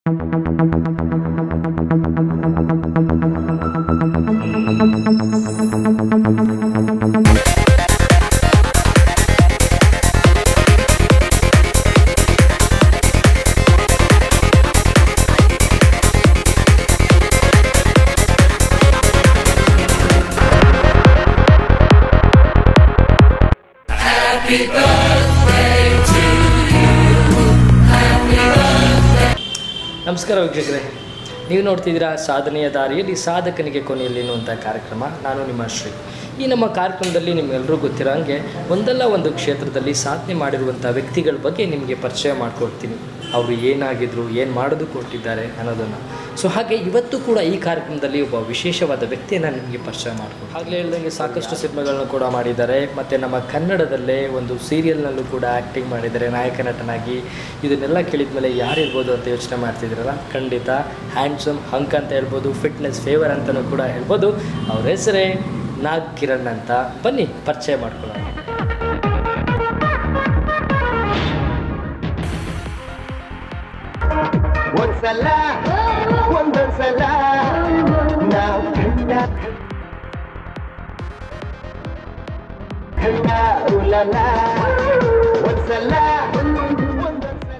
ನಮಸ್ಕಾರ ವೀಕ್ಷಕರೇ ನೀವು ನೋಡ್ತಿದ್ದೀರಾ ಸಾಧನೆಯ ದಾರಿಯಲ್ಲಿ ಸಾಧಕನಿಗೆ ಕೊನೆಯಲ್ಲಿ ಎನ್ನುವಂಥ ಕಾರ್ಯಕ್ರಮ ನಾನು ನಿಮ್ಮ ಶ್ರೀ ಈ ನಮ್ಮ ಕಾರ್ಯಕ್ರಮದಲ್ಲಿ ನಿಮ್ಗೆಲ್ಲರೂ ಗೊತ್ತಿರೋ ಹಾಗೆ ಒಂದಲ್ಲ ಒಂದು ಕ್ಷೇತ್ರದಲ್ಲಿ ಸಾಧನೆ ಮಾಡಿರುವಂಥ ವ್ಯಕ್ತಿಗಳ ಬಗ್ಗೆ ನಿಮಗೆ ಪರಿಚಯ ಮಾಡಿಕೊಡ್ತೀನಿ ಅವರು ಏನಾಗಿದ್ರು ಏನು ಮಾಡೋದು ಕೊಟ್ಟಿದ್ದಾರೆ ಅನ್ನೋದನ್ನು ಸೊ ಹಾಗೆ ಇವತ್ತು ಕೂಡ ಈ ಕಾರ್ಯಕ್ರಮದಲ್ಲಿ ಒಬ್ಬ ವಿಶೇಷವಾದ ವ್ಯಕ್ತಿಯನ್ನು ನಿಮಗೆ ಪರಿಚಯ ಮಾಡಿಕೊಡ್ತೀನಿ ಆಗಲೇ ಹೇಳ್ದಂಗೆ ಸಾಕಷ್ಟು ಸಿನಿಮಾಗಳನ್ನ ಕೂಡ ಮಾಡಿದ್ದಾರೆ ಮತ್ತು ನಮ್ಮ ಕನ್ನಡದಲ್ಲೇ ಒಂದು ಸೀರಿಯಲ್ನಲ್ಲೂ ಕೂಡ ಆ್ಯಕ್ಟಿಂಗ್ ಮಾಡಿದ್ದಾರೆ ನಾಯಕ ನಟನಾಗಿ ಇದನ್ನೆಲ್ಲ ಕೇಳಿದ ಮೇಲೆ ಯಾರಿರ್ಬೋದು ಅಂತ ಯೋಚನೆ ಮಾಡ್ತಿದ್ರಲ್ಲ ಖಂಡಿತ ಹ್ಯಾಂಡ್ಸಮ್ ಹಂಕ್ ಅಂತ ಹೇಳ್ಬೋದು ಫಿಟ್ನೆಸ್ ಫೇವರ್ ಅಂತಲೂ ಕೂಡ ಹೇಳ್ಬೋದು ಅವ್ರ ಹೆಸರೇ ನಾಗ್ ಕಿರಣ್ ಅಂತ ಬನ್ನಿ ಪರಿಚಯ ಮಾಡ್ಕೊಳ್ಳೋಣ ಒಂದ್ಸಲ ಒಂದೊಂದ್ಸಲ ನಾವು ಕಂಡ ಕಂಡ ಉಲಲ ಒಂದ್ಸಲ ಒಂದೊಂದ್ಸಲ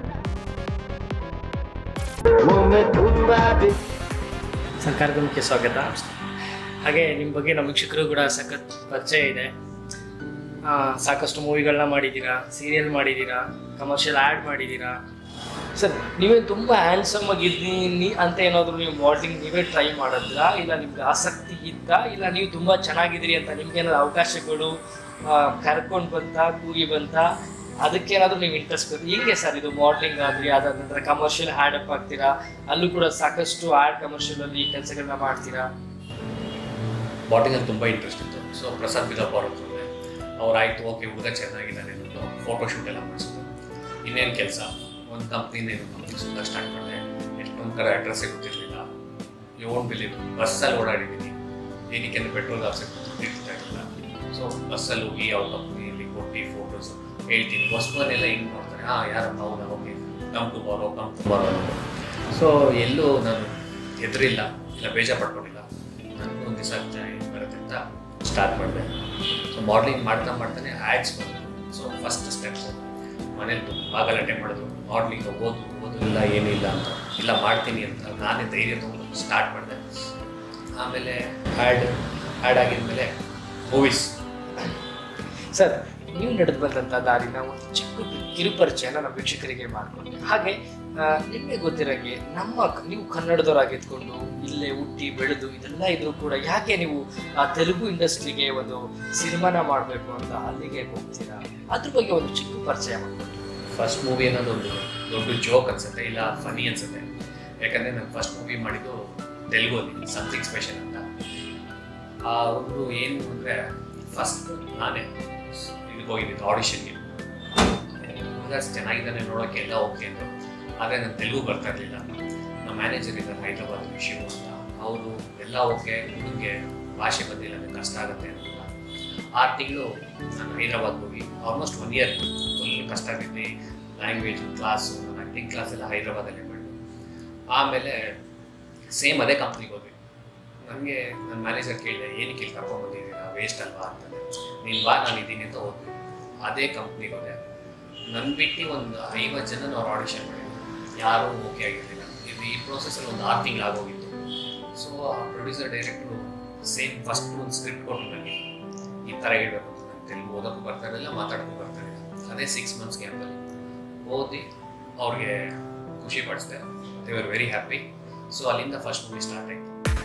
ಒಮ್ಮೆ ತುಂಬಾ ಬಿಸಿ ಸರ್ ಕಾರ್ಯಕ್ರಮಕ್ಕೆ ಸ್ವಾಗತ ಹಾಗೆ ನಿಮ್ಮ ಬಗ್ಗೆ ನಮ್ಮ ವೀಕ್ಷಕರು ಕೂಡ ಸಖತ್ ಪರಿಚಯ ಇದೆ ಆ, ಸಾಕಷ್ಟು ಮೂವಿಗಳನ್ನ ಮಾಡಿದ್ದೀರಾ ಸೀರಿಯಲ್ ಮಾಡಿದ್ದೀರಾ ಕಮರ್ಷಿಯಲ್ ಆ್ಯಡ್ ಮಾಡಿದ್ದೀರಾ ಸರ್ ನೀವೇ ತುಂಬ ಹ್ಯಾಂಡ್ಸಮ್ ಆಗಿದ್ದೀನಿ ಅಂತ ಏನಾದರೂ ನೀವು ಮಾಡಲಿಂಗ್ ನೀವೇ ಟ್ರೈ ಮಾಡಿದ್ರಾ ಇಲ್ಲ ನಿಮ್ಗೆ ಆಸಕ್ತಿ ಇತ್ತಾ ಇಲ್ಲ ನೀವು ತುಂಬ ಚೆನ್ನಾಗಿದ್ದೀರಿ ಅಂತ ನಿಮ್ಗೇನಾದ್ರು ಅವಕಾಶಗಳು ಕರ್ಕೊಂಡು ಬಂತ ಕೂಗಿ ಬಂತ ಅದಕ್ಕೇನಾದ್ರೂ ನೀವು ಇಂಟ್ರೆಸ್ಟ್ ಬರುತ್ತೆ ಹಿಂಗೆ ಸರ್ ಇದು ಮಾಡಲಿಂಗ್ ಆದ್ರಿ ಅದಾದ ನಂತರ ಕಮರ್ಷಿಯಲ್ ಹ್ಯಾಡ್ ಅಪ್ ಆಗ್ತೀರಾ ಅಲ್ಲೂ ಕೂಡ ಸಾಕಷ್ಟು ಆ್ಯಡ್ ಕಮರ್ಷಿಯಲಲ್ಲಿ ಕೆಲಸಗಳನ್ನ ಮಾಡ್ತೀರಾ ಬಾಟಿಂಗಲ್ಲಿ ತುಂಬ ಇಂಟ್ರೆಸ್ಟ್ ಇತ್ತು ಸೊ ಪ್ರಸಾದ್ ಬಿದಪ್ಪ ಅವ್ರ ಹತ್ರ ಹೋದೆ ಅವ್ರು ಆಯಿತು ಓಕೆ ಹುಡುಗ ಚೆನ್ನಾಗಿದ್ದಾನೆ ಅಂದ್ಬಿಟ್ಟು ಫೋಟೋ ಶೂಟ್ ಎಲ್ಲ ಮಾಡಿಸಿದ್ರು ಇನ್ನೇನು ಕೆಲಸ ಒಂದು ಕಂಪ್ನಿಯಿಂದ ಇನ್ನೊಂದು ಕಂಪ್ನಿ ಸುತ್ತ ಸ್ಟಾರ್ಟ್ ಮಾಡಿದೆ ಎಷ್ಟೊಂದು ಕಡೆ ಅಡ್ರೆಸ್ಸೇ ಗೊತ್ತಿರಲಿಲ್ಲ ಓನ್ ಬಿಲ್ಲಿದ್ದು ಬಸ್ಸಲ್ಲಿ ಓಡಾಡಿದ್ದೀನಿ ಏನಕ್ಕೆ ಅಂದರೆ ಪೆಟ್ರೋಲ್ ಅವಶ್ಯಕ ಇರ್ತಾ ಇರಲಿಲ್ಲ ಸೊ ಬಸ್ಸಲ್ಲಿ ಹೋಗಿ ಯಾವ ಕಂಪ್ನಿಯಲ್ಲಿ ಕೊಟ್ಟು ಫೋಟೋಸ್ ಹೇಳ್ತೀನಿ ಹೊಸಬನೆಲ್ಲ ಹಿಂಗೆ ನೋಡ್ತಾರೆ ಹಾಂ ಯಾರಪ್ಪ ಹೌದಾ ಓಕೆ ಕಮ್ ಟು ಬಾರೋ ಕಮ್ ಟು ಬಾರೋ ಸೊ ಎಲ್ಲೂ ನಾನು ಹೆದರಿಲ್ಲ ಇಲ್ಲ ಬೇಜಾರು ಪಡ್ಕೊಂಡಿಲ್ಲ ನನಗೂ ಒಂದು ದಿವಸ ಬರುತ್ತೆ ಅಂತ ಸ್ಟಾರ್ಟ್ ಮಾಡಿದೆ ಸೊ ಮಾಡಲಿಂಗ್ ಮಾಡ್ತಾ ಮಾಡ್ತಾನೆ ಆ್ಯಡ್ಸ್ ಬಂತು ಸೊ ಫಸ್ಟ್ ಸ್ಟೆಪ್ಸ್ ಮನೇಲಿ ತುಂಬ ಗಲಾಟೆ ಮಾಡಿದ್ರು ಮಾಡಲಿಂಗ್ ಓದು ಓದು ಇಲ್ಲ ಏನಿಲ್ಲ ಅಂತ ಇಲ್ಲ ಮಾಡ್ತೀನಿ ಅಂತ ನಾನೇ ಧೈರ್ಯ ತೊಗೊಂಡು ಸ್ಟಾರ್ಟ್ ಮಾಡಿದೆ ಆಮೇಲೆ ಆ್ಯಡ್ ಆ್ಯಡ್ ಆಗಿದ್ಮೇಲೆ ಮೂವೀಸ್ ಸರ್ ನೀವು ನಡೆದು ಬಂದಂಥ ದಾರಿನ ಒಂದು ಚಿಕ್ಕ ಕಿರುಪರಿಚಯನ ನಮ್ಮ ವೀಕ್ಷಕರಿಗೆ ಮಾಡಿಕೊಂಡೆ ಹಾಗೆ ಆ, ನಿಮಗೆ ಗೊತ್ತಿರಂಗೆ ನಮ್ಮ ನೀವು ಕನ್ನಡದವರಾಗಿದ್ಕೊಂಡು ಇಲ್ಲೇ ಹುಟ್ಟಿ ಬೆಳೆದು ಇದೆಲ್ಲ ಇದ್ರೂ ಕೂಡ ಯಾಕೆ ನೀವು ಆ ತೆಲುಗು ಇಂಡಸ್ಟ್ರಿಗೆ ಒಂದು ಸಿನಿಮಾನ ಮಾಡಬೇಕು ಅಂತ ಅಲ್ಲಿಗೆ ಹೋಗ್ತೀರಾ ಅದ್ರ ಬಗ್ಗೆ ಒಂದು ಚಿಕ್ಕ ಪರಿಚಯ ಮಾಡಿಕೊಡಿ ಫಸ್ಟ್ ಮೂವಿ ಅನ್ನೋದು ಒಂದು ದೊಡ್ಡ ಜೋಕ್ ಅನ್ಸುತ್ತೆ ಇಲ್ಲ ಫನಿ ಅನ್ಸುತ್ತೆ ಯಾಕಂದರೆ ನಾನು ಫಸ್ಟ್ ಮೂವಿ ಮಾಡಿದ್ದು ತೆಲುಗಲ್ಲಿ ಸಮಥಿಂಗ್ ಸ್ಪೆಷಲ್ ಅಂತ ಆ ಒಂದು ಏನು ಅಂದರೆ ಫಸ್ಟ್ ನಾನೇ ಇದಕ್ಕೆ ಹೋಗಿದ್ದಿದ್ದು ಆಡಿಷನ್ಗೆ ಹುಡುಗ ಚೆನ್ನಾಗಿದ್ದಾನೆ ನೋಡೋಕ್ಕೆ ಎಲ್ಲ ಓಕೆ ಅಂದರು ಆದರೆ ನಾನು ತೆಲುಗು ಬರ್ತಾ ಇರಲಿಲ್ಲ ನಮ್ಮ ಮ್ಯಾನೇಜರ್ ಇದ್ದಾರೆ ಹೈದ್ರಾಬಾದ್ ಶಿವು ಅಂತ ಅವರು ಎಲ್ಲ ಓಕೆ ಹುಡುಗಗೆ ಭಾಷೆ ಬಂದಿಲ್ಲ ನನಗೆ ಕಷ್ಟ ಆಗುತ್ತೆ ಅಂತ ಆರು ತಿಂಗಳು ನಾನು ಹೈದ್ರಾಬಾದ್ ಹೋಗಿ ಆಲ್ಮೋಸ್ಟ್ ಒನ್ ಇಯರ್ ಫುಲ್ ಕಷ್ಟ ಬಿದ್ದು ಲ್ಯಾಂಗ್ವೇಜ್ ಕ್ಲಾಸು ನಾನು ಆ್ಯಕ್ಟಿಂಗ್ ಕ್ಲಾಸ್ ಎಲ್ಲ ಹೈದ್ರಾಬಾದಲ್ಲೇ ಮಾಡಿ ಆಮೇಲೆ ಸೇಮ್ ಅದೇ ಕಂಪ್ನಿಗೆ ಹೋದ್ವಿ ನನಗೆ ನನ್ನ ಮ್ಯಾನೇಜರ್ ಕೇಳಿದೆ ಏನಕ್ಕೆ ಇಲ್ಲಿ ಕರ್ಕೊಂಡು ಬಂದಿದ್ದೀರಾ ವೇಸ್ಟ್ ಅಲ್ವಾ ಅಂತಂದೆ ನೀನು ಬಾ ನಾನು ಇದ್ದೀನಿ ಅಂತ ಹೋದ್ವಿ ಅದೇ ಕಂಪ್ನಿಗೆ ಹೋದೆ ನನ್ನ ಬಿಟ್ಟು ಒಂದು ಐವತ್ತು ಜನ ನಾವು ಆಡಿಷನ್ ಮಾಡಿದ್ವಿ ಯಾರೂ ಓಕೆ ಆಗಿರಲಿಲ್ಲ ಇದು ಈ ಪ್ರೋಸೆಸ್ಸಲ್ಲಿ ಒಂದು ಆರು ತಿಂಗಳು ಆಗೋಗಿತ್ತು ಸೊ ಆ ಪ್ರೊಡ್ಯೂಸರ್ ಡೈರೆಕ್ಟ್ರು ಸೇಮ್ ಫಸ್ಟ್ ಒಂದು ಸ್ಕ್ರಿಪ್ಟ್ ಕೊಟ್ಟು ನನಗೆ ಈ ಥರ ಹೇಳ್ಬೇಕು ಅಂತ ನಂಗೆ ತೆಲುಗು ಓದೋಕ್ಕೂ ಬರ್ತಾ ಇರಲಿಲ್ಲ ಮಾತಾಡೋಕ್ಕೂ ಬರ್ತಾ ಇರಲಿಲ್ಲ ಅದೇ ಸಿಕ್ಸ್ ಮಂತ್ಸ್ ಗ್ಯಾಪಲ್ಲಿ ಓದಿ ಅವ್ರಿಗೆ ಖುಷಿ ಪಡಿಸ್ದೆ they are very happy so ಅಲ್ಲಿಂದ ಫಸ್ಟ್ ಮೂವಿ ಸ್ಟಾರ್ಟ್ ಆಯಿತು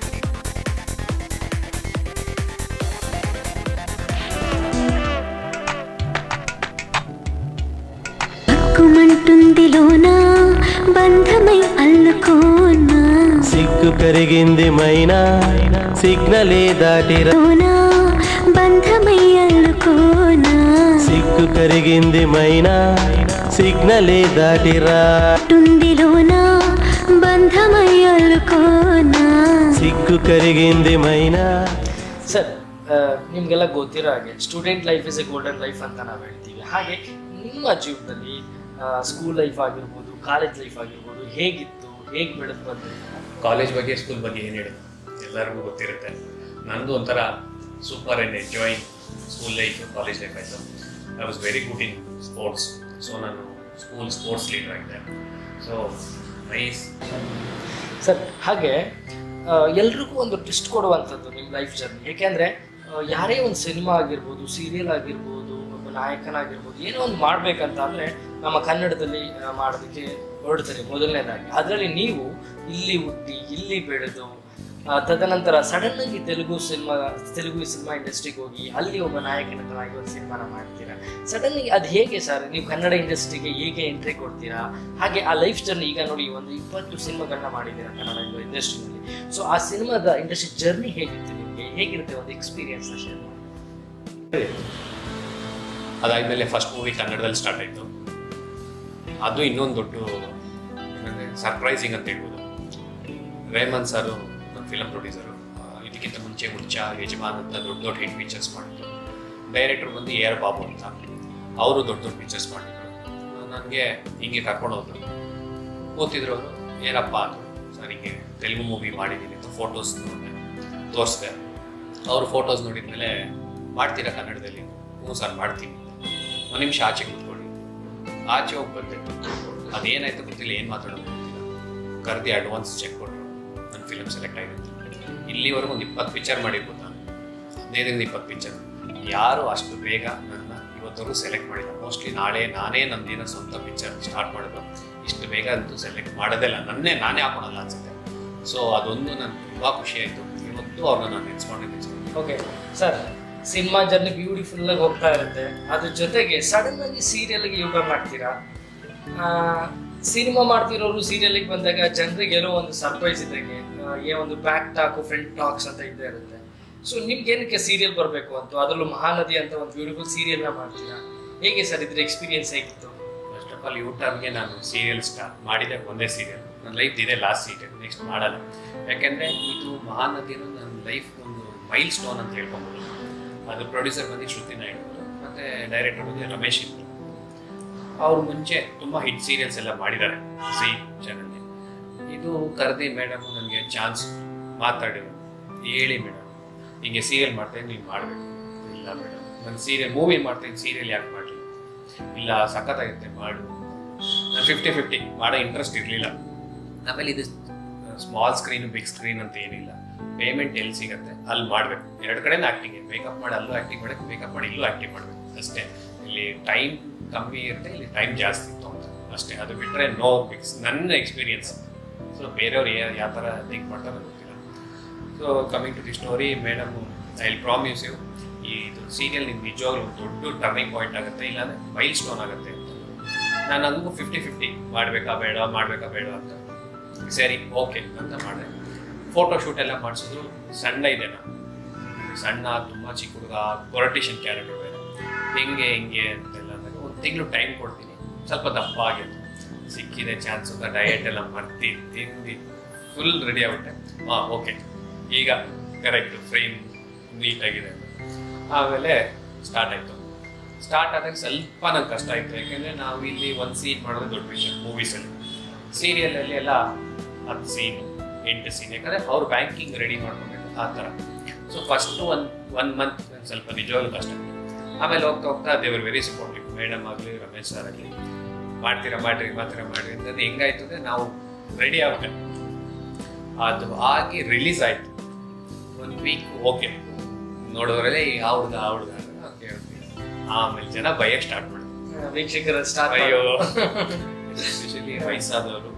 హక్కుమంటుందిలోనా బంధమై అల్లుకోనా సిగ్గు కరిగింది మైనా సిగ్నలే దాటిరా లోనా బంధమై అల్లుకోనా సిగ్గు కరిగింది మైనా సిగ్నలే దాటిరా టుందిలోనా బంధమై అల్లుకోనా సిగ్గు కరిగింది మైనా ಸರ್ ನಿಮಗೆಲ್ಲ ಗೊತ್ತಿರೋ ಹಾಗೆ student life is a golden life ಅಂತ ನಾವು ಹೇಳ್ತೀವಿ ಹಾಗೆ ನಿಮ್ಮ ಜೀವನದಲ್ಲಿ ಸ್ಕೂಲ್ ಲೈಫ್ ಆಗಿರ್ಬೋದು ಕಾಲೇಜ್ ಲೈಫ್ ಆಗಿರ್ಬೋದು ಹೇಗಿತ್ತು ಹೇಗೆ ಬೆಳೆದು ಬಂದ್ರಿ ಕಾಲೇಜ್ ಬಗ್ಗೆ ಸ್ಕೂಲ್ ಬಗ್ಗೆ ಏನು ಹೇಳಿ ಎಲ್ಲರಿಗೂ ಗೊತ್ತಿರುತ್ತೆ ನಂದು ಒಂಥರ super and enjoying school life college life ಆಯಿತು I was very good in sports so ನಾನು ಸ್ಕೂಲ್ ಸ್ಪೋರ್ಟ್ಸ್ ಲೀಡರ್ ಆಗಿದ್ದೆ ಸೊ ನೈಸ್ ಸರ್ ಹಾಗೆ ಎಲ್ರಿಗೂ ಒಂದು ಟ್ವಿಸ್ಟ್ ಕೊಡುವಂಥದ್ದು ನಿಮ್ಮ ಲೈಫ್ ಜರ್ನಿ ಏಕೆಂದರೆ ಯಾರೇ ಒಂದು ಸಿನಿಮಾ ಆಗಿರ್ಬೋದು ಸೀರಿಯಲ್ ಆಗಿರ್ಬೋದು ಒಬ್ಬ ನಾಯಕನಾಗಿರ್ಬೋದು ಏನೋ ಒಂದು ಮಾಡಬೇಕಂತ ಅಂದರೆ ನಮ್ಮ ಕನ್ನಡದಲ್ಲಿ ಆ, ಮಾಡೋದಕ್ಕೆ ಹೊರಡ್ತಾರೆ ಮೊದಲನೇದಾಗಿ ಅದರಲ್ಲಿ ನೀವು ಇಲ್ಲಿ ಹುಟ್ಟಿ ಇಲ್ಲಿ ಬೆಳೆದು ಆ, ತದನಂತರ ಸಡನ್ ಆಗಿ ತೆಲುಗು ಸಿನಿಮಾ ತೆಲುಗು ಸಿನಿಮಾ ಇಂಡಸ್ಟ್ರಿಗೆ ಹೋಗಿ ಅಲ್ಲಿ ಒಬ್ಬ ನಾಯಕನತನಾಗಿ ಒಂದು ಸಿನಿಮಾನ ಮಾಡ್ತೀರಾ ಸಡನ್ ಆಗಿ ಅದು ಹೇಗೆ ಸರ್ ನೀವು ಕನ್ನಡ ಇಂಡಸ್ಟ್ರಿಗೆ ಹೇಗೆ ಎಂಟ್ರಿ ಕೊಡ್ತೀರಾ ಹಾಗೆ ಆ ಲೈಫ್ ಜರ್ನಿ ಈಗ ನೋಡಿ ಒಂದು ಇಪ್ಪತ್ತು ಸಿನಿಮಾಗಳನ್ನ ಮಾಡಿದ್ದೀರಾ ಕನ್ನಡ ಇಂಡಸ್ಟ್ರಿನಲ್ಲಿ ಸೊ ಆ ಸಿನಿಮಾದ ಇಂಡಸ್ಟ್ರಿ ಜರ್ನಿ ಹೇಗಿತ್ತು ನಿಮಗೆ ಹೇಗಿರುತ್ತೆ ಒಂದು ಎಕ್ಸ್ಪೀರಿಯನ್ಸ್ ಶೇರ್ ಮಾಡಿ ಅದಾದಮೇಲೆ ಫಸ್ಟ್ ಮೂವಿ ಕನ್ನಡದಲ್ಲಿ ಸ್ಟಾರ್ಟ್ ಆಯಿತು ಅದು ಇನ್ನೊಂದು ದೊಡ್ಡ ಏನಂದರೆ ಸರ್ಪ್ರೈಸಿಂಗ್ ಅಂತ ಹೇಳ್ಬೋದು ರೇಮನ್ ಸರು ನಮ್ಮ ಫಿಲಮ್ ಪ್ರೊಡ್ಯೂಸರು ಇದಕ್ಕಿಂತ ಮುಂಚೆ ಹುಚ್ಚ ಯಜಮಾನ್ ಅಂತ ದೊಡ್ಡ ದೊಡ್ಡ ಹಿಟ್ ಪಿಕ್ಚರ್ಸ್ ಮಾಡಿದ್ರು ಡೈರೆಕ್ಟರ್ ಬಂದು ಎ ಆರ್ ಬಾಬು ಅಂತ ಅವರು ದೊಡ್ಡ ದೊಡ್ಡ ಪಿಕ್ಚರ್ಸ್ ಮಾಡಿದ್ರು ನನಗೆ ಹಿಂಗೆ ಕರ್ಕೊಂಡು ಹೋದ್ರು ಕೂತಿದ್ರು ಅವರು ಏನಪ್ಪ ಅಂದರು ಸರ್ ಹಿಂಗೆ ತೆಲುಗು ಮೂವಿ ಮಾಡಿದ್ದೀನಿ ಅಂತ ಫೋಟೋಸ್ ನೋಡಿದೆ ತೋರಿಸ್ದೆ ಅವ್ರ ಫೋಟೋಸ್ ನೋಡಿದ್ಮೇಲೆ ಮಾಡ್ತೀರಾ ಕನ್ನಡದಲ್ಲಿ ಹ್ಞೂ ಸರ್ ಮಾಡ್ತೀನಿ ಒಂದು ನಿಮಿಷ ಆಚೆ ಕೂತ್ಕೊಳ್ಳಿ ಆಚೆ ಹೋಗಿ ಬಂದೆ ಅದೇನಾಯ್ತು ಗೊತ್ತಿಲ್ಲ ಏನು ಮಾತಾಡೋದು ಗೊತ್ತಿಲ್ಲ ಕರೆದಿ ಅಡ್ವಾನ್ಸ್ ಚೆಕ್ ಕೊಟ್ಟರು ನನ್ನ ಫಿಲಮ್ ಸೆಲೆಕ್ಟ್ ಆಗಿದೆ ಇಲ್ಲಿವರೆಗೂ ಒಂದು ಇಪ್ಪತ್ತು ಪಿಕ್ಚರ್ ಮಾಡಿರ್ಬೋದು ನಾನು ಹದಿನೈದರಿಂದ ಇಪ್ಪತ್ತು ಪಿಕ್ಚರ್ ಯಾರು ಅಷ್ಟು ಬೇಗ ನನ್ನ ಇವತ್ತವರೆಗೂ ಸೆಲೆಕ್ಟ್ ಮಾಡಿಲ್ಲ ಮೋಸ್ಟ್ಲಿ ನಾಳೆ ನಾನೇ ನಂದೇನೋ ಸ್ವಂತ ಪಿಕ್ಚರ್ ಸ್ಟಾರ್ಟ್ ಮಾಡೋದು ಇಷ್ಟು ಬೇಗ ಅಂತೂ ಸೆಲೆಕ್ಟ್ ಮಾಡೋದಿಲ್ಲ ನನ್ನೇ ನಾನೇ ಹಾಕೊಳಲ್ಲ ಅನ್ಸುತ್ತೆ ಸೊ ಅದೊಂದು ನನಗೆ ತುಂಬ ಖುಷಿ ಆಯಿತು ಇವತ್ತು ಅವ್ರನ್ನ ನಾನು ನೆನೆಸ್ಕೊಂಡಿದ್ದೀನಿ okay sir cinema journey beautiful ಆಗಿ ಹೋಗ್ತಾ ಇರುತ್ತೆ ಅದ್ರ ಜೊತೆಗೆ ಸಡನ್ ಆಗಿ ಸೀರಿಯಲ್ಗೆ ಯೋಗ ಮಾಡ್ತೀರಾ ಸಿನಿಮಾ ಮಾಡ್ತಿರೋರು ಸೀರಿಯಲ್ಗೆ ಬಂದಾಗ ಜನರಿಗೆ ಏನೋ ಒಂದು ಸರ್ಪ್ರೈಸ್ ಇದ್ದಂಗೆ ಆ, ಏ ಒಂದು ಬ್ಯಾಕ್ ಟಾಕು ಫ್ರಂಟ್ ಟಾಕ್ಸ್ ಅಂತ ಇದ್ದೇ ಇರುತ್ತೆ ಸೊ ನಿಮ್ಗೆ ಏನಕ್ಕೆ ಸೀರಿಯಲ್ ಬರಬೇಕು ಅಂತ ಅದರಲ್ಲೂ ಮಹಾನದಿ ಅಂತ ಒಂದು ಬ್ಯೂಟಿಫುಲ್ ಸೀರಿಯಲ್ನ ಮಾಡ್ತೀರಾ ಹೇಗೆ ಸರ್ ಇದ್ರ ಎಕ್ಸ್ಪೀರಿಯನ್ಸ್ ಹೇಗಿತ್ತು ಫಸ್ಟ್ ಆಫ್ ಆಲ್ ಯೂಟರ್ಗೆ ನಾನು ಸೀರಿಯಲ್ ಸ್ಟಾರ್ಟ್ ಮಾಡಿದೆ ಒಂದೇ ಸೀರಿಯಲ್ ನನ್ನ ಲೈಫ್ ಇದೆ ಲಾಸ್ಟ್ ಸೀರಿಯಲ್ ನೆಕ್ಸ್ಟ್ ಮಾಡಲ್ಲ ಯಾಕೆಂದರೆ ಇದು ಮಹಾನದಿಯನ್ನು ನನ್ನ ಲೈಫ್ ಒಂದು ಮೈಲ್ ಸ್ಟೋನ್ ಅಂತ ಹೇಳ್ಕೊಬೋದು ಅದು ಪ್ರೊಡ್ಯೂಸರ್ ಬಂದು ಶ್ರುತಿ ನಾಯ್ಡು ಮತ್ತು ಡೈರೆಕ್ಟರ್ ಬಂದು ರಮೇಶ್ ಇದ್ರು ಅವ್ರು ಮುಂಚೆ ತುಂಬ ಹಿಟ್ ಸೀರಿಯಲ್ಸ್ ಎಲ್ಲ ಮಾಡಿದ್ದಾರೆ ಝೀ ಚಾನಲ್ಗೆ ಇದು ಕರೆದಿ ಮೇಡಮ್ ನನಗೆ ಚಾನ್ಸ್ ಮಾತಾಡಿದ್ರು ಹೇಳಿ ಮೇಡಮ್ ಹಿಂಗೆ ಸೀರಿಯಲ್ ಮಾಡ್ತೇನೆ ನೀವು ಮಾಡಬೇಕು ಇಲ್ಲ ಮೇಡಮ್ ನಾನು ಸೀರಿಯಲ್ ಮೂವಿ ಮಾಡ್ತೇನೆ ಸೀರಿಯಲ್ ಯಾಕೆ ಮಾಡಲಿ ಇಲ್ಲ ಸಖತ್ತಾಗಿರುತ್ತೆ ಮಾಡು ನಾನು ಫಿಫ್ಟಿ ಫಿಫ್ಟಿ ಮಾಡೋ ಇಂಟ್ರೆಸ್ಟ್ ಇರಲಿಲ್ಲ ಆಮೇಲೆ ಇದು ಸ್ಮಾಲ್ ಸ್ಕ್ರೀನ್ ಬಿಗ್ ಸ್ಕ್ರೀನ್ ಅಂತ ಏನಿಲ್ಲ ಪೇಮೆಂಟ್ ಎಲ್ಲಿ ಸಿಗುತ್ತೆ ಅಲ್ಲಿ ಮಾಡಬೇಕು ಎರಡು ಕಡೆನೂ ಆ್ಯಕ್ಟಿಂಗ್ ಮೇಕಪ್ ಮಾಡಿ ಅಲ್ಲೂ ಆ್ಯಕ್ಟಿಂಗ್ ಮಾಡಬೇಕು ಮೇಕಪ್ ಮಾಡಿ ಇಲ್ಲೂ ಆ್ಯಕ್ಟಿಂಗ್ ಮಾಡಬೇಕು ಅಷ್ಟೇ ಇಲ್ಲಿ ಟೈಮ್ ಕಮ್ಮಿ ಇರುತ್ತೆ ಇಲ್ಲಿ ಟೈಮ್ ಜಾಸ್ತಿ ಇತ್ತು ಅಂತ ಅಷ್ಟೇ ಅದು ಬಿಟ್ಟರೆ ನೋ ಬಿಕ್ಸ್ ನನ್ನ ಎಕ್ಸ್ಪೀರಿಯನ್ಸ್ ಸೊ ಬೇರೆಯವ್ರು ಯಾವ ಥರ ಥಿಂಕ್ ಮಾಡ್ತಾರೆ ಗೊತ್ತಿಲ್ಲ so coming to the story madam I will promise you ಈ ಇದು ಸೀರಿಯಲ್ ನಿಮ್ಗೆ ನಿಜವಾಗ್ಲೂ ದೊಡ್ಡ ಟರ್ನಿಂಗ್ ಪಾಯಿಂಟ್ ಆಗುತ್ತೆ ಇಲ್ಲಾಂದ್ರೆ ಮೈಲ್ ಸ್ಟೋನ್ ಆಗುತ್ತೆ ಅಂತ ನಾನು ಅದಕ್ಕೂ ಫಿಫ್ಟಿ ಫಿಫ್ಟಿ ಮಾಡಬೇಕಾ ಬೇಡ ಮಾಡಬೇಕಾ ಬೇಡ ಅಂತ ಸರಿ ಓಕೆ ಅಂತ ಮಾಡಿದೆ ಫೋಟೋ ಶೂಟ್ ಎಲ್ಲ ಮಾಡಿಸಿದ್ರು ಸಣ್ಣ ಇದೆ ನಾನು ಸಣ್ಣ ತುಂಬ ಚಿಕ್ಕ ಹುಡುಗ ಪೊಲಿಟಿಷಿಯನ್ ಕ್ಯಾರೆಕ್ಟರ್ ಬೇರೆ ಹೆಂಗೆ ಹೆಂಗೆ ಅಂತೆಲ್ಲ ಅಂದಾಗ ಒಂದು ತಿಂಗಳು ಟೈಮ್ ಕೊಡ್ತೀನಿ ಸ್ವಲ್ಪ ದಪ್ಪ ಆಗಿತ್ತು ಸಿಕ್ಕಿದೆ ಚಾನ್ಸ್ ಅಂತ ಡಯಟ್ ಎಲ್ಲ ಮರ್ತಿ ತಿಂದು ಫುಲ್ ರೆಡಿ ಆಗ್ಬಿಟ್ಟೆ ಹಾಂ ಓಕೆ ಈಗ ಕರೆಕ್ಟ್ ಫ್ರೇಮ್ ನೀಟಾಗಿದೆ ಆಮೇಲೆ ಸ್ಟಾರ್ಟ್ ಆಯಿತು ಸ್ಟಾರ್ಟ್ ಆದಾಗ ಸ್ವಲ್ಪ ನಂಗೆ ಕಷ್ಟ ಆಯಿತು ಯಾಕೆಂದರೆ ನಾವು ಇಲ್ಲಿ ಒಂದು ಸೀನ್ ಮಾಡೋದು ದೊಡ್ಡ ವಿಷಯ ಮೂವೀಸಲ್ಲಿ ಸೀರಿಯಲಲ್ಲಿ ಎಲ್ಲ ಹತ್ತು ಸೀನ್ ಎಂಟು ಸೀನ್ ಯಾಕಂದರೆ ಅವ್ರು ಬ್ಯಾಂಕಿಂಗ್ ರೆಡಿ ಮಾಡ್ಕೊಬೇಕು ಆ ಥರ so first one one month ಸ್ವಲ್ಪ ನಿಜವಾಗ್ಲೂ ಕಷ್ಟ ಆಯ್ತು. ಆಮೇಲೆ ಹೋಗ್ತಾ ಹೋಗ್ತಾ ದೇವರ್ ವೆರಿ ಸಪೋರ್ಟಿವ್ ಮೇಡಮ್ ಆಗಲಿ ರಮೇಶ್ ಸರ್ ಆಗಲಿ ಮಾಡ್ತೀರಾ ಮಾಡ್ರಿ ಮಾಡ್ತೀರಾ ಮಾಡ್ರಿ ಅಂತಂದ್ರೆ ಹೆಂಗಾಯ್ತು ಅಂದರೆ ನಾವು ರೆಡಿ ಆಗ್ಬೇಕು ಅದು ಆಗಿ ರಿಲೀಸ್ ಆಯಿತು ಒಂದು ವೀಕ್ ಓಕೆ ನೋಡೋದ್ರಲ್ಲೇ ಆ ಹುಡುಗ ಆ ಹುಡುಗ ಓಕೆ ಓಕೆ ಆಮೇಲೆ ಜನ ಭಯಕ್ಕೆ ಸ್ಟಾರ್ಟ್ ಮಾಡಿದ್ರು ಆ, ವೀಕ್ಷಕರ ಸ್ಟಾರ್ ಅಯ್ಯೋ ಎಸ್ಪೆಷಲಿ ವಯಸ್ಸಾದವರು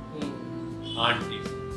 ಆಂಟಿ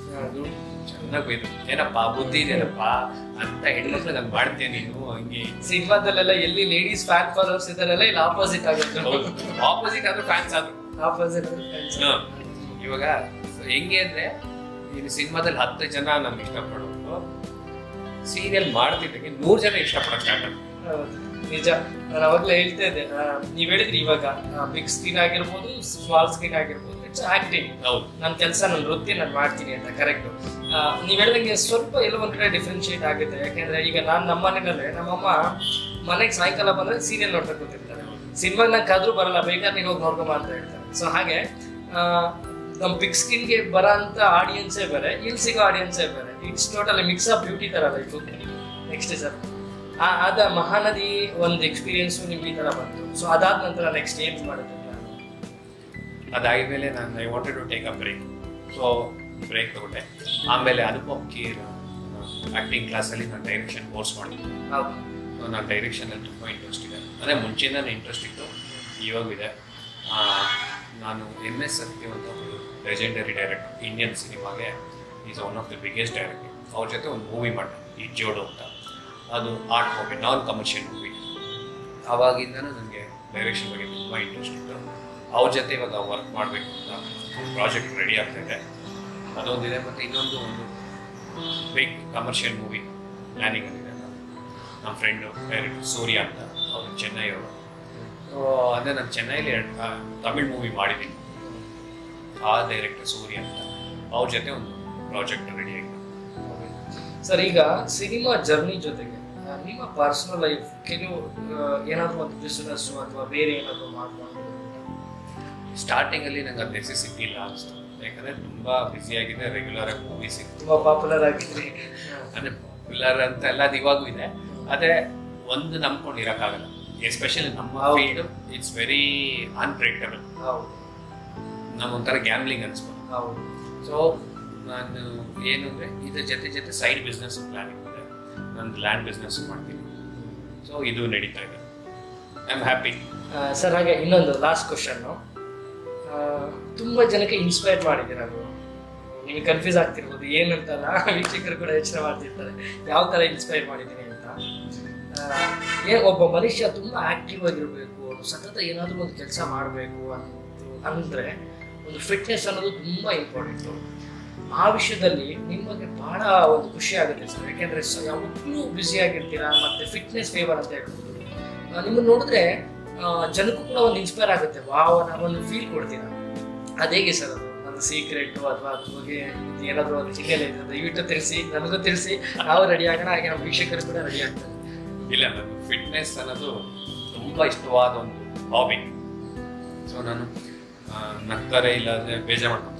ಚೆನ್ನಾಗಿ ಬೈದ್ರು ಏನಪ್ಪ ಬುದ್ಧಿ ಇದೆಯಲ್ಲಪ್ಪ ಅಂತ ಹೆಣ್ಮಕ್ಳು ನಾನು ಮಾಡ್ತೇನೆ ನೀನು ಹಂಗೆ ಸಿನಿಮಾದಲ್ಲೆಲ್ಲ ಎಲ್ಲಿ ಲೇಡೀಸ್ ಫ್ಯಾನ್ ಫಾಲೋವರ್ಸ್ ಇದಾರಲ್ಲ ಇಲ್ಲಿ ಆಪೋಸಿಟ್ ಆಗುತ್ತೆ ಆಪೋಸಿಟ್ ಆದ್ರೂ ಫ್ಯಾನ್ಸ್ ಆದ್ರು ಆಪೋಸಿಟ್ ಹ. ಇವಾಗ ಹೆಂಗೆ ಅಂದ್ರೆ ಈಗ ಸಿನಿಮಾದಲ್ಲಿ ಹತ್ತು ಜನ ನನ್ಗೆ ಇಷ್ಟಪಡೋರು ಸೀರಿಯಲ್ ಮಾಡ್ತಿದ್ದಂಗೆ ನೂರು ಜನ ಇಷ್ಟಪಡೋಕೆ ಸ್ಟಾರ್ಟ್ ಆಗುತ್ತೆ ಹೌದು, ನಿಜ ನಾನು ಅವಾಗಲೇ ಹೇಳ್ತಾ ಇದ್ದೆ ಆ, ನೀವ್ ಹೇಳಿದ್ರಿ ಇವಾಗ ಬಿಗ್ ಸ್ಕ್ರೀನ್ ಆಗಿರ್ಬೋದು ಸ್ಮಾಲ್ ಸ್ಕ್ರೀನ್ ಆಗಿರ್ಬೋದು ಇಟ್ಸ್ ಆಕ್ಟಿಂಗ್ ಹೌದು ನನ್ನ ಕೆಲಸ ನನ್ನ ವೃತ್ತಿ ನಾನು ಮಾಡ್ತೀನಿ ಅಂತ ಕರೆಕ್ಟ್ ನೀವು ಹೇಳ್ದಂಗೆ ಸ್ವಲ್ಪ ಎಲ್ಲೋ ಒಂದ್ ಕಡೆ ಡಿಫ್ರೆನ್ಶಿಯೇಟ್ ಆಗುತ್ತೆ ಯಾಕೆಂದ್ರೆ ಈಗ ನಾನು ನಮ್ಮ ಮನೆಯಲ್ಲೇ ನಮ್ಮಮ್ಮ ಮನೆಗೆ ಸಾಯಂಕಾಲ ಬಂದ್ರೆ ಸೀರಿಯಲ್ ನೋಡ್ತಾ ಕೂತಿರ್ತಾರೆ ಸಿನಿಮಾಗ ನಂಗೆ ಕದ್ರು ಬರಲ್ಲ ಬೇಕಾದ್ರೆ ನೀನು ಹೋಗಿ ನೋಡ್ಕೊಂಬ ಅಂತ ಹೇಳ್ತಾರೆ ಸೊ ಹಾಗೆ ಆ, ನಮ್ಮ ಬಿಗ್ ಸ್ಕಿನ್ಗೆ ಬರೋಂಥ ಆಡಿಯನ್ಸೇ ಬೇರೆ ಇಲ್ಲಿ ಸಿಗೋ ಆಡಿಯನ್ಸೇ ಬೇರೆ it's totally mix of beauty ಥರ ಲೈಫು ನೆಕ್ಸ್ಟ್ ಸರ್ ಅದ ಮಹಾನದಿ ಒಂದು ಎಕ್ಸ್ಪೀರಿಯನ್ಸು ನಿಮ್ಗೆ ಈ ಥರ ಬಂತು ಸೊ ಅದಾದ ನಂತರ ನೆಕ್ಸ್ಟ್ ಏನು ಮಾಡುತ್ತೆ plan? ಅದಾದ್ಮೇಲೆ ನಾನು I wanted to take a break so break ತಗೊಂಡೆ ಆಮೇಲೆ ಅನುಪಮ್ ಕೀರ್ ಆ್ಯಕ್ಟಿಂಗ್ ಕ್ಲಾಸಲ್ಲಿ ನಾನು ಡೈರೆಕ್ಷನ್ ಕೋರ್ಸ್ ಮಾಡಿದ್ದೆ ಹೌದು ಸೊ ನಾನು ಡೈರೆಕ್ಷನಲ್ಲಿ ತುಂಬ ಇಂಟ್ರೆಸ್ಟ್ ಇದೆ ಅಂದರೆ ಮುಂಚೆನೇ ಇಂಟ್ರೆಸ್ಟ್ ಇತ್ತು ಇವಾಗಿದೆ ಆ, ನಾನು ಎಮ್ ಎಸ್ ಸತ್ಯ ಅಂತ ಒಂದು ಲೆಜೆಂಡರಿ ಡೈರೆಕ್ಟರ್ ಇಂಡಿಯನ್ ಸಿನಿಮಾಗೆ is one of the biggest director ಅವ್ರ ಜೊತೆ ಒಂದು ಮೂವಿ ಮಾಡಿದೆ ಈ ಜೋಡು ಅಂತ ಅದು art movie non commercial movie ಆವಾಗಿಂದನೂ ನನಗೆ ಡೈರೆಕ್ಷನ್ ಬಗ್ಗೆ ತುಂಬ ಇಂಟ್ರೆಸ್ಟ್ ಇತ್ತು ಅವ್ರ ಜೊತೆ ಇವಾಗ ವರ್ಕ್ ಮಾಡಬೇಕು ಅಂತ ಪ್ರಾಜೆಕ್ಟ್ ರೆಡಿ ಆಗ್ತಾಯಿದೆ ಅದೊಂದಿದೆ ಮತ್ತು ಇನ್ನೊಂದು ಒಂದು ಬಿಗ್ ಕಮರ್ಷಿಯಲ್ ಮೂವಿ ಪ್ಲ್ಯಾನಿಂಗ್ ಆಗಿದೆ ನಮ್ಮ ಫ್ರೆಂಡು ಡೈರೆಕ್ಟರ್ ಸೂರ್ಯ ಅಂತ ಅವರು ಚೆನ್ನೈ ಅವರು ಸೊ ಅಂದರೆ ನಾನು ಚೆನ್ನೈಲಿ ಎರಡು ತಮಿಳ್ ಮೂವಿ ಮಾಡಿದ್ದೀನಿ ಆ ಡೈರೆಕ್ಟರ್ ಸೂರ್ಯ ಅಂತ ಅವ್ರ ಜೊತೆ ಒಂದು ಪ್ರಾಜೆಕ್ಟ್ ರೆಡಿ ಆಗಿದೆ ಸರ್ ಈಗ ಸಿನಿಮಾ ಜರ್ನಿ ಜೊತೆಗೆ ಆ, ನಿಮ್ಮ ಪರ್ಸನಲ್ ಲೈಫ್ ಕೆಲವು ಆ, ಏನಾದ್ರು ಒಂದು ಬಿಸ್ನೆಸ್ ಅಥವಾ ಬೇರೆ ಏನಾದ್ರು ಮಾಡ್ಕೊಂಡು ಸ್ಟಾರ್ಟಿಂಗಲ್ಲಿ ನಂಗೆ ಅದು ನೆಸೆಸಿಟಿ ಇಲ್ಲ ಅನಿಸ್ತು ಯಾಕಂದರೆ ತುಂಬ ಬ್ಯುಸಿಯಾಗಿದೆ ರೆಗ್ಯುಲರ್ ಆಗಿ ಮೂವೀಸ್ ತುಂಬಾ ಪಾಪ್ಯುಲರ್ ಆಗಿದ್ರಿ ಅಂದರೆ ಪಾಪ್ಯುಲರ್ ಅಂತ ಎಲ್ಲ ಅದು ಇವಾಗೂ ಇದೆ ಆದರೆ ಒಂದು ನಂಬ್ಕೊಂಡು ಇರೋಕ್ಕಾಗಲ್ಲ ಎಸ್ಪೆಷಲಿ ನಮ್ಮ ಹೌದು. ಫೀಲ್ಡ್ ಇಟ್ಸ್ ವೆರಿ ಅನ್ಪ್ರೆಡಿಕ್ಟಬಲ್ ಹೌದು ನಮ್ಮೊಂಥರ ಗ್ಯಾಮ್ಲಿಂಗ್ ಅನ್ಸ್ಬೋದು ಹೌದು ಸೊ ನಾನು ಏನು ಅಂದರೆ ಇದ್ರ ಜೊತೆ ಜೊತೆ ಸೈಡ್ ಬಿಸ್ನೆಸ್ ಪ್ಲಾನಿಂಗ್ ಇದೆ ನಾನು ಲ್ಯಾಂಡ್ ಬಿಸ್ನೆಸ್ ಮಾಡ್ತೀನಿ ಸೊ ಇದು ನಡೀತಾ ಇದೆ ಐ ಆಮ್ ಹ್ಯಾಪಿ ಸರ್ ಹಾಗೆ ಇನ್ನೊಂದು ಲಾಸ್ಟ್ ಕ್ವಶನ್ನು ತುಂಬ ಜನಕ್ಕೆ ಇನ್ಸ್ಪೈರ್ ಮಾಡಿದ್ದೀರ ನೀವು ನಿಮಗೆ ಕನ್ಫ್ಯೂಸ್ ಆಗ್ತಿರ್ಬೋದು ಏನಂತಲ್ಲ ವೀಕ್ಷಕರು ಕೂಡ ಯೋಚನೆ ಮಾಡ್ತಿರ್ತಾರೆ ಯಾವ ಥರ ಇನ್ಸ್ಪೈರ್ ಮಾಡಿದ್ದೀನಿ ಅಂತ ಆ, ಏ ಒಬ್ಬ ಮನುಷ್ಯ ತುಂಬ ಆಕ್ಟಿವ್ ಆಗಿರಬೇಕು ಅವನು ಸತತ ಏನಾದರೂ ಒಂದು ಕೆಲಸ ಮಾಡಬೇಕು ಅಂತ ಅಂದರೆ ಒಂದು ಫಿಟ್ನೆಸ್ ಅನ್ನೋದು ತುಂಬ ಇಂಪಾರ್ಟೆಂಟು ಆ ವಿಷಯದಲ್ಲಿ ನಿಮಗೆ ಬಹಳ ಒಂದು ಖುಷಿ ಆಗುತ್ತೆ ಸರ್ ಯಾಕೆಂದರೆ ಸ ಯಾವಾಗಲೂ ಬ್ಯುಸಿ ಆಗಿರ್ತೀರಾ ಮತ್ತು ಫಿಟ್ನೆಸ್ ಫೇವರ್ ಅಂತ ಹೇಳ್ಬೋದು ಆ, ನಿಮ್ಮನ್ನ ನೋಡಿದ್ರೆ ಆ, ಜನಕ್ಕೂ ಕೂಡ ಒಂದು ಇನ್ಸ್ಪೈರ್ ಆಗುತ್ತೆ ವಾವ್ ನಾವು ಒಂದು ಫೀಲ್ ಕೊಡ್ತೀರಾ ಅದೇಗೆ ಸರ್ ಅದು ಒಂದು ಸೀಕ್ರೆಟು ಅಥವಾ ಅದ್ರ ಬಗ್ಗೆ ಇದು ಏನಾದರೂ ಒಂದು ಹಿನ್ನೆಲೆ ಇದೆ ದಯವಿಟ್ಟು ತಿಳಿಸಿ ನನಗೂ ತಿಳಿಸಿ ನಾವು ರೆಡಿ ಆಗೋಣ ಹಾಗೆ ನಮ್ಮ ವೀಕ್ಷಕರು ಕೂಡ ರೆಡಿ ಆಗ್ತಾರೆ ಇಲ್ಲ ನಾನು ಫಿಟ್ನೆಸ್ ಅನ್ನೋದು ತುಂಬ ಇಷ್ಟವಾದ ಒಂದು ಹಾಬಿ ಸೊ ನಾನು ಆ, ನಗ್ತಾರೆ ಇಲ್ಲ ಅಂದರೆ ಬೇಜಾರು ಮಾಡ್ಕೊತಾರೆ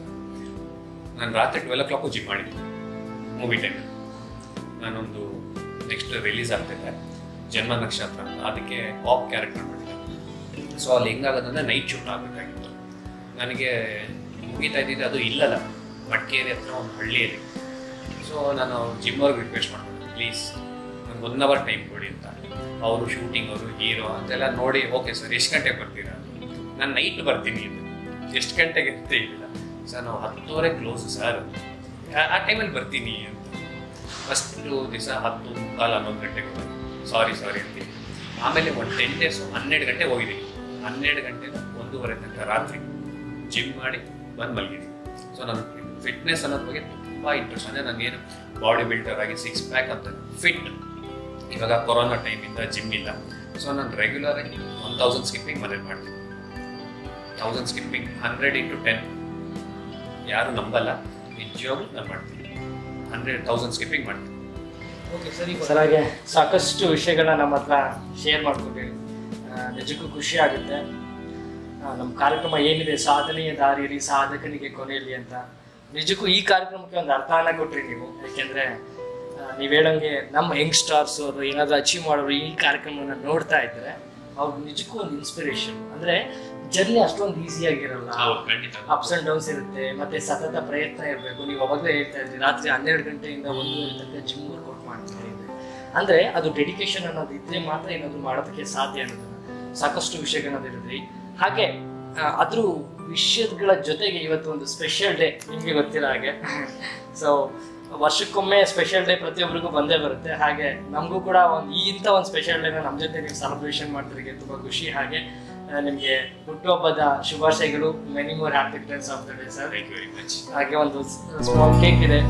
ನಾನು ರಾತ್ರಿ ಟ್ವೆಲ್ ಓ ಕ್ಲಾಕು ಜಿಮ್ ಮಾಡಿದ್ದೀನಿ ಮೂವಿ ಟೈಮ್ ನಾನೊಂದು ನೆಕ್ಸ್ಟ್ ರಿಲೀಸ್ ಆಗ್ತಿದೆ ಜನ್ಮ ನಕ್ಷತ್ರ ಅಂತ ಅದಕ್ಕೆ ಪಾಪ್ ಕ್ಯಾರೆಕ್ಟರ್ ಮಾಡಿದ್ದೆ ಸೊ ಅಲ್ಲಿ ಹೆಂಗಾಗೋದಂದ್ರೆ ನೈಟ್ ಶೂಟ್ ಆಗಬೇಕಾಗಿತ್ತು ನನಗೆ ಮುಗಿತಾ ಇದ್ದಿದ್ದು ಅದು ಇಲ್ಲಲ್ಲ ಮಡಿಕೇರಿ ಹತ್ರ ಒಂದು ಹಳ್ಳಿಯಲ್ಲಿ ಸೊ ನಾನು ಜಿಮ್ ಅವ್ರಿಗೆ ರಿಕ್ವೆಸ್ಟ್ ಮಾಡ್ಬೋದು ಪ್ಲೀಸ್ ನಂಗೆ ಒನ್ ಅವರ್ ಟೈಮ್ ಕೊಡಿ ಅಂತ ಅವರು ಶೂಟಿಂಗ್ ಅವರು ಹೀರೋ ಅಂತೆಲ್ಲ ನೋಡಿ ಓಕೆ ಸರ್ ಎಷ್ಟು ಗಂಟೆಗೆ ಬರ್ತೀರಾ ನಾನು ನೈಟ್ ಬರ್ತೀನಿ ಅಂತ ಎಷ್ಟು ಗಂಟೆಗೆ ಅಂತ ಇಲ್ಲ ಸರ್ ನಾವು ಹತ್ತುವರೆ ಕ್ಲೋಸ್ ಸರ್ ಆ ಟೈಮಲ್ಲಿ ಬರ್ತೀನಿ ಅಂತ ಫಸ್ಟು ದಿವಸ ಹತ್ತು ಮುಕ್ಕಾಲು ಹನ್ನೊಂದು ಗಂಟೆಗೆ ಹೋಗಿ ಸಾರಿ ಸಾರಿ ಅಂತೀನಿ ಆಮೇಲೆ ಒಂದು ಟೆನ್ ಡೇಸು ಹನ್ನೆರಡು ಗಂಟೆಗೆ ಹೋಗಿದ್ದೀನಿ ಹನ್ನೆರಡು ಗಂಟೆಯಿಂದ ಒಂದೂವರೆ ತನಕ ರಾತ್ರಿ ಜಿಮ್ ಮಾಡಿ ಬಂದು ಮಲಗಿದ್ದೀನಿ ಸೊ ನಾನು ಫಿಟ್ನೆಸ್ ಅನ್ನೋದ್ರ ಬಗ್ಗೆ ತುಂಬ ಇಂಟ್ರೆಸ್ಟ್ ಅಂದರೆ ನನಗೇನು ಬಾಡಿ ಬಿಲ್ಡರ್ ಆಗಿ ಸಿಕ್ಸ್ ಪ್ಯಾಕ್ ಅಂತ ಫಿಟ್ ಇವಾಗ ಕೊರೋನಾ ಟೈಮಿಂದ ಜಿಮ್ ಇಲ್ಲ ಸೊ ನಾನು ರೆಗ್ಯುಲರ್ ಆಗಿ ಒನ್ ತೌಸಂಡ್ ಸ್ಕಿಪ್ಪಿಂಗ್ ಮನೇಲಿ ಮಾಡ್ತೀನಿ thousand skipping hundred into ten ಯಾರು ನಂಬಲ್ಲ ನಿಜವಾಗ್ಲೂ ನಾನು ಮಾಡ್ತೀನಿ ಹಂಡ್ರೆಡ್ ತೌಸಂಡ್ ಸ್ಕಿಪ್ಪಿಂಗ್ ಮಾಡ್ತೀನಿ ಓಕೆ ಸರಿ ಸರ್ ಹಾಗೆ ಸಾಕಷ್ಟು ವಿಷಯಗಳನ್ನ ನಮ್ಮ ಹತ್ರ ಶೇರ್ ಮಾಡ್ಕೊಂಡಿರಿ ನಿಜಕ್ಕೂ ಖುಷಿ ಆಗುತ್ತೆ ಆ, ನಮ್ಮ ಕಾರ್ಯಕ್ರಮ ಏನಿದೆ ಸಾಧನೆಯ ದಾರಿಯಲ್ಲಿ ಸಾಧಕನಿಗೆ ಕೊನೆಯಲ್ಲಿ ಅಂತ ನಿಜಕ್ಕೂ ಈ ಕಾರ್ಯಕ್ರಮಕ್ಕೆ ಒಂದು ಅರ್ಥನ ಕೊಟ್ರಿ ನೀವು ಯಾಕೆಂದ್ರೆ ಆ, ನೀವ್ ಹೇಳಂಗೆ ನಮ್ಮ ಯಂಗ್ಸ್ಟಾರ್ಸ್ ಅದು ಏನಾದ್ರು ಅಚೀವ್ ಮಾಡೋರು ಈ ಕಾರ್ಯಕ್ರಮನ ನೋಡ್ತಾ ಇದ್ರೆ ಅವ್ರು ನಿಜಕ್ಕೂ ಒಂದು ಇನ್ಸ್ಪಿರೇಷನ್ ಅಂದ್ರೆ ಜರ್ನಿ ಅಷ್ಟೊಂದು ಈಸಿ ಆಗಿರಲ್ಲ ಖಂಡಿತ ಅಪ್ಸ್ ಅಂಡ್ ಡೌನ್ಸ್ ಇರುತ್ತೆ ಮತ್ತೆ ಸತತ ಪ್ರಯತ್ನ ಇರಬೇಕು ನೀವು ಅವಾಗಲೇ ಹೇಳ್ತಾ ಇದ್ರಿ ರಾತ್ರಿ ಹನ್ನೆರಡು ಗಂಟೆಯಿಂದ ಒಂದೂವರೆ ತನಕ ಜಿಮ್ ವರ್ಕೌಟ್ ಮಾಡ್ತಾ ಇದ್ರಿ ಅಂದ್ರೆ ಅದು ಡೆಡಿಕೇಶನ್ ಅನ್ನೋದು ಇದ್ರೆ ಮಾತ್ರ ಏನಾದ್ರು ಮಾಡೋದಕ್ಕೆ ಸಾಧ್ಯ ಅನ್ನೋದನ್ನ ಸಾಕಷ್ಟು ವಿಷಯಗಳನ್ನ ಹೇಳಿದ್ರಿ ಹಾಗೆ ಆ, ಅದ್ರ ವಿಷಯಗಳ ಜೊತೆಗೆ ಇವತ್ತು ಒಂದು ಸ್ಪೆಷಲ್ ಡೇ ನಿಮಗೆ ಗೊತ್ತಿರೋ ಹಾಗೆ ಸೊ ವರ್ಷಕ್ಕೊಮ್ಮೆ ಸ್ಪೆಷಲ್ ಡೇ ಪ್ರತಿಯೊಬ್ಬರಿಗೂ ಬಂದೇ ಬರುತ್ತೆ ಹಾಗೆ ನಮಗೂ ಕೂಡ ಒಂದು ಈ ಇಂಥ ಒಂದು ಸ್ಪೆಷಲ್ ಡೇನ ನಮ್ಮ ಜೊತೆ ನೀವು ಸೆಲೆಬ್ರೇಷನ್ ಮಾಡ್ತಿರೋಕ್ಕೆ ತುಂಬ ಖುಷಿ ಹಾಗೆ ಆ, ನಿಮಗೆ ಹುಟ್ಟುಹಬ್ಬದ ಶುಭಾಶಯಗಳು many more happy returns of the day sir thank you very much ಹಾಗೆ ಒಂದು ಸ್ಮಾಲ್ ಕೇಕ್ ಇದೆ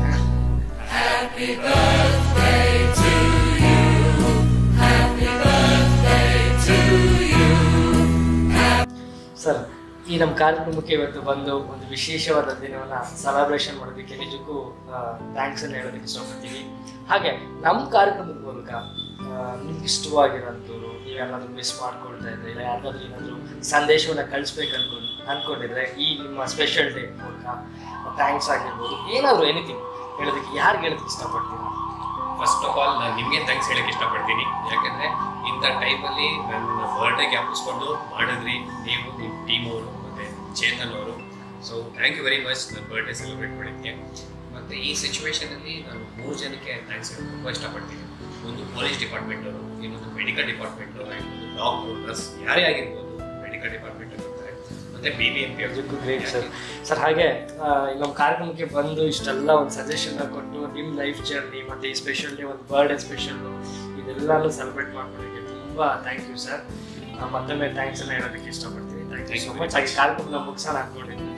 ಸರ್ ಈ ನಮ್ಮ ಕಾರ್ಯಕ್ರಮಕ್ಕೆ ಇವತ್ತು ಬಂದು ಒಂದು ವಿಶೇಷವಾದ ದಿನವನ್ನ ಸೆಲೆಬ್ರೇಷನ್ ಮಾಡೋದಕ್ಕೆ ನಿಜಕ್ಕೂ ಥ್ಯಾಂಕ್ಸ್ ಅನ್ನು ಹೇಳೋದಕ್ಕೆ ಇಷ್ಟಪಡ್ತೀವಿ ಹಾಗೆ ನಮ್ಮ ಕಾರ್ಯಕ್ರಮದ ಮೂಲಕ ಆ, ನಿಮ್ಗೆ ಇಷ್ಟವಾಗಿರೋಂಥವ್ರು ನೀವು ಯಾರಾದ್ರೂ ಮಿಸ್ ಮಾಡ್ಕೊಳ್ತಾ ಇದ್ರೆ ಇಲ್ಲ ಯಾರಿಗಾದ್ರೂ ಏನಾದರೂ ಸಂದೇಶವನ್ನ ಕಳಿಸ್ಬೇಕು ಅನ್ಕೊಂಡು ಅನ್ಕೊಂಡಿದ್ರೆ ಈ ನಿಮ್ಮ ಸ್ಪೆಷಲ್ ಡೇ ಮೂಲಕ ಥ್ಯಾಂಕ್ಸ್ ಆಗಿರ್ಬೋದು ಏನಾದರೂ ಎನಿಥಿಂಗ್ ಹೇಳೋದಕ್ಕೆ ಯಾರಿಗೆ ಹೇಳೋದಕ್ಕೆ ಇಷ್ಟಪಡ್ತೀರಾ ಫಸ್ಟ್ ಆಫ್ ಆಲ್ ನಾನು ನಿಮಗೆ ಥ್ಯಾಂಕ್ಸ್ ಹೇಳಕ್ಕೆ ಇಷ್ಟಪಡ್ತೀನಿ ಯಾಕಂದ್ರೆ ಇಂಥ ಟೈಮಲ್ಲಿ ನನ್ನ ಬರ್ಡೇ ಜ್ಞಾಪಿಸ್ಕೊಂಡು ಮಾಡಿದ್ರಿ ನೀವು ನಿಮ್ಮ ಟೀಮ್ ಅವರು ಮತ್ತೆ ಚೇತನ್ ಅವರು so thank you very much ನನ್ನ ಬರ್ಡೇ ಸೆಲೆಬ್ರೇಟ್ ಮಾಡಿದ್ದಕ್ಕೆ ಮತ್ತೆ ಈ ಸಿಚುವೇಶನ್ ಅಲ್ಲಿ ನಾನು ಮೂರು ಜನಕ್ಕೆ ಥ್ಯಾಂಕ್ಸ್ ಹೇಳಕ್ಕೆ ತುಂಬ ಇಷ್ಟಪಡ್ತೀನಿ ಒಂದು ಪೊಲೀಸ್ ಡಿಪಾರ್ಟ್ಮೆಂಟ್ ಅವರು ಇನ್ನೊಂದು ಮೆಡಿಕಲ್ ಡಿಪಾರ್ಟ್ಮೆಂಟ್ ಅವರು ಇನ್ನೊಂದು ಡಾಕ್ಟರ್ ನರ್ಸ್ ಯಾರೇ ಆಗಿರ್ಬೋದು ಮೆಡಿಕಲ್ ಡಿಪಾರ್ಟ್ಮೆಂಟ್ ಇರ್ತಾರೆ ಮತ್ತೆ ಬಿ ಬಿ ಎಂ ಪಿ ನಿಜಕ್ಕೂ ಗ್ರೇಟ್ ಸರ್ ಸರ್ ಹಾಗೆ ಆ, ಈ ನಮ್ಮ ಕಾರ್ಯಕ್ರಮಕ್ಕೆ ಬಂದು ಇಷ್ಟೆಲ್ಲ ಒಂದು ಸಜೆಷನ್ ಕೊಟ್ಟು ನಿಮ್ಮ ಲೈಫ್ ಜರ್ನಿ ಮತ್ತೆ ಈ ಸ್ಪೆಷಲ್ ಡೇ ಒಂದು ಬರ್ಡೇ ಸ್ಪೆಷಲ್ ಇದೆಲ್ಲಾನು ಸೆಲೆಬ್ರೇಟ್ ಮಾಡ್ಕೊಳ್ಳೋಕ್ಕೆ ತುಂಬ ಥ್ಯಾಂಕ್ ಯು ಸರ್ ಮತ್ತೊಮ್ಮೆ ಥ್ಯಾಂಕ್ಸ್ ಎಲ್ಲ ಹೇಳೋದಕ್ಕೆ ಇಷ್ಟಪಡ್ತೀನಿ ಥ್ಯಾಂಕ್ ಯು ಸೊ ಮಚ್ ಹಾಗೆ ಕಾರ್ಯಕ್ರಮ ಮುಗಿಸೋಣ ಅನ್ಕೊಂಡಿದ್ದೀನಿ